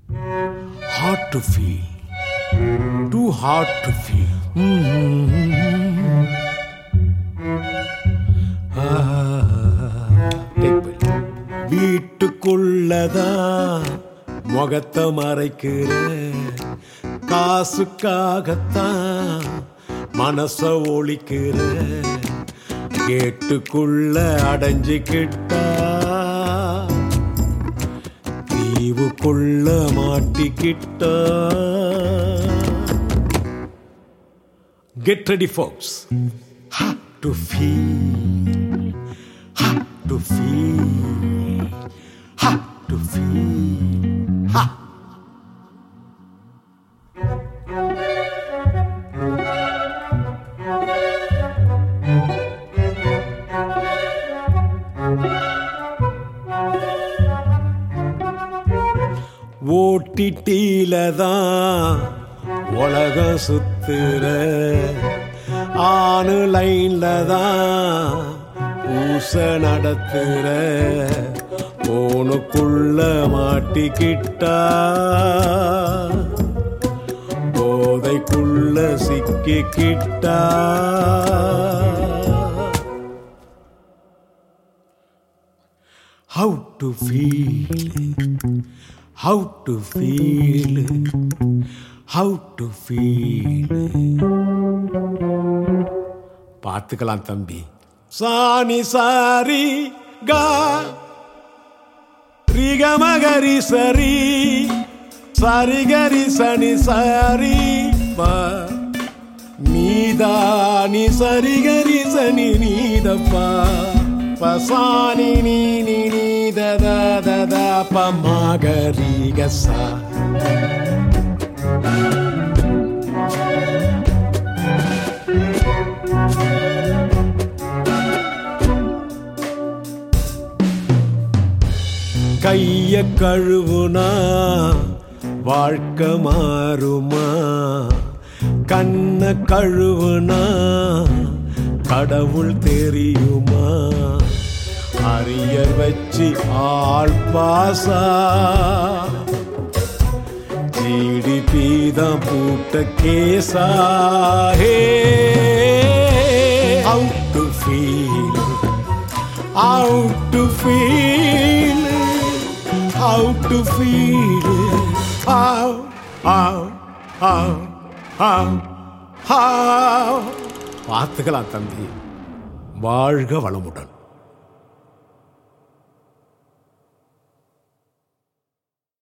hard to feel. Too hard to feel. Take bill. வீட்டுக்குள்ளதான் முகத்தை மறைக்கிற காசுக்காகத்தான் மனச ஒழிக்கிற கேட்டுக்குள்ள அடைஞ்சுக்கிட்டா தீவுக்குள்ள மாட்டிக்கிட்டா get ready folks to feel to feel to feel ஓட்டிட்டில தான் உலகம் சுத்துற ஆணு லைன்ல தான் ஊச நடத்துற போனுக்குள்ள மாட்டிக்கிட்டா போதைக்குள்ள சிக்கிக்கிட்டா How to feel How to feel How to feel பார்த்துக்கலாம் தம்பி சாணி சாரி கா ரிகமகரி சரி சரிகரி சனி சாரி பா நீதானி சரிகரி சனி நீதப்பா பசானி நீ நீ நீ தத தத பமகரி கசா கைய கழுவுனா வாழ்க்கை மாறுமா கண்ண கழுவுனா கடவுள் தெரியுமா அரியர் வச்சு ஆள் பாசா ஜிடிபி தான் பூட்ட கேசா hey out to feel out to feel how to feel how how how how how பார்த்துக்கலாம் தம்பி வாழ்க வளமுடன்